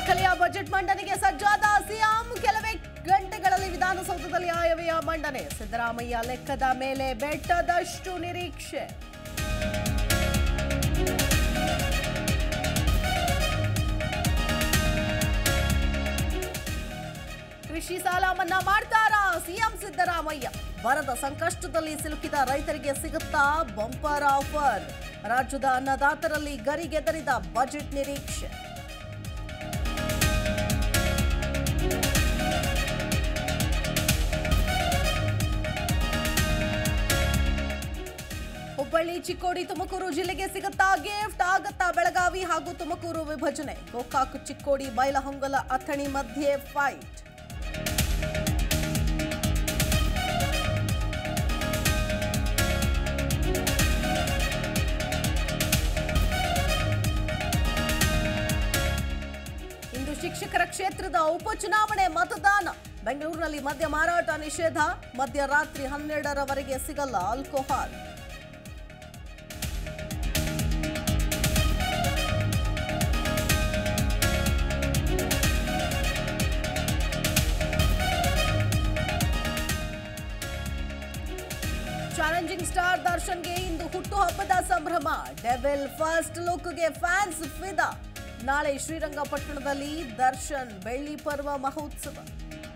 ದಾಖಲೆಯ ಬಜೆಟ್ ಮಂಡನೆಗೆ ಸಜ್ಜಾದ ಸಿಎಂ ಕೆಲವೇ ಗಂಟೆಗಳಲ್ಲಿ ವಿಧಾನಸೌಧದಲ್ಲಿ ಆಯವ್ಯಯ ಮಂಡನೆ ಸಿದ್ದರಾಮಯ್ಯ ಲೆಕ್ಕದ ಮೇಲೆ ಬೆಟ್ಟದಷ್ಟು ನಿರೀಕ್ಷೆ ಕೃಷಿ ಸಾಲ ಮನ್ನಾ ಮಾಡ್ತಾರಾ ಸಿಎಂ ಸಿದ್ದರಾಮಯ್ಯ ಬರದ ಸಂಕಷ್ಟದಲ್ಲಿ ಸಿಲುಕಿದ ರೈತರಿಗೆ ಸಿಗುತ್ತಾ ಬಂಪರ್ ಆಫರ್ ರಾಜ್ಯದ ಅನ್ನದಾತರಲ್ಲಿ ಗರಿಗೆದರಿದ ಬಜೆಟ್ ನಿರೀಕ್ಷೆ ಹುಬ್ಬಳ್ಳಿ ಚಿಕ್ಕೋಡಿ ತುಮಕೂರು ಜಿಲ್ಲೆಗೆ ಸಿಗುತ್ತಾ ಗಿಫ್ಟ್ ಆಗತ್ತಾ ಬೆಳಗಾವಿ ಹಾಗೂ ತುಮಕೂರು ವಿಭಜನೆ ಗೋಕಾಕ್ ಚಿಕ್ಕೋಡಿ ಬೈಲಹೊಂಗಲ ಅಥಣಿ ಮಧ್ಯೆ ಫೈಟ್ ಇಂದು ಶಿಕ್ಷಕರ ಕ್ಷೇತ್ರದ ಉಪಚುನಾವಣೆ ಮತದಾನ ಬೆಂಗಳೂರಿನಲ್ಲಿ ಮದ್ಯ ಮಾರಾಟ ನಿಷೇಧ ಮಧ್ಯರಾತ್ರಿ ಹನ್ನೆರಡರವರೆಗೆ ಸಿಗಲ್ಲ ಆಲ್ಕೋಹಾಲ್ ಚಾಲೆಂಜಿಂಗ್ ಸ್ಟಾರ್ ದರ್ಶನ್ಗೆ ಇಂದು ಹುಟ್ಟುಹಬ್ಬದ ಸಂಭ್ರಮ ಡೆವಿಲ್ ಫಸ್ಟ್ ಲುಕ್ಗೆ ಫ್ಯಾನ್ಸ್ ಫಿದಾ ನಾಳೆ ಶ್ರೀರಂಗಪಟ್ಟಣದಲ್ಲಿ ದರ್ಶನ್ ಬೆಳ್ಳಿ ಪರ್ವ ಮಹೋತ್ಸವ